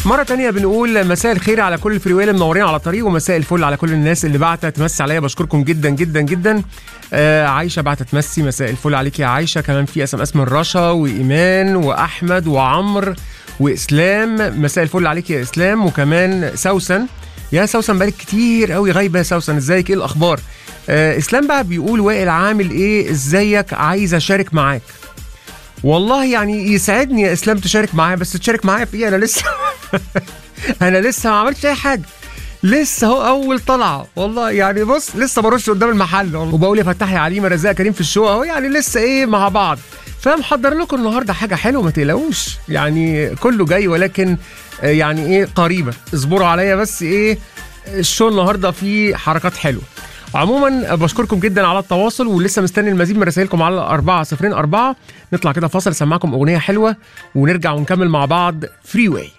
مرة تانية بنقول مساء الخير على كل الفريوية اللي منورين على الطريق ومساء الفل على كل الناس اللي بعتت تمسي عليا بشكركم جدا جدا جدا آه عايشة بعتت تمسي مساء الفل عليك يا عايشة كمان في اس ام اس من رشا وإيمان وأحمد وعمر وإسلام مساء الفل عليك يا إسلام وكمان سوسن يا سوسن بقالك كتير قوي غايبة يا سوسن ازيك ايه الأخبار آه إسلام بقى بيقول وائل عامل ايه ازيك عايز أشارك معاك والله يعني يسعدني يا اسلام تشارك معايا بس تشارك معايا في ايه انا لسه انا لسه ما عملتش اي حاجه لسه هو اول طلعه والله يعني بص لسه برش قدام المحل والله. وبقول يا فتحي يا عليم رزاق كريم في الشو اهو يعني لسه ايه مع بعض فمحضر لكم النهارده حاجه حلوه ما تقلقوش يعني كله جاي ولكن آه، يعني ايه قريبه اصبروا عليا بس ايه الشو النهارده فيه حركات حلوه عموما بشكركم جدا على التواصل ولسه مستني المزيد من رسائلكم على 404 نطلع كده فاصل اسمعكم اغنيه حلوه ونرجع ونكمل مع بعض فري واي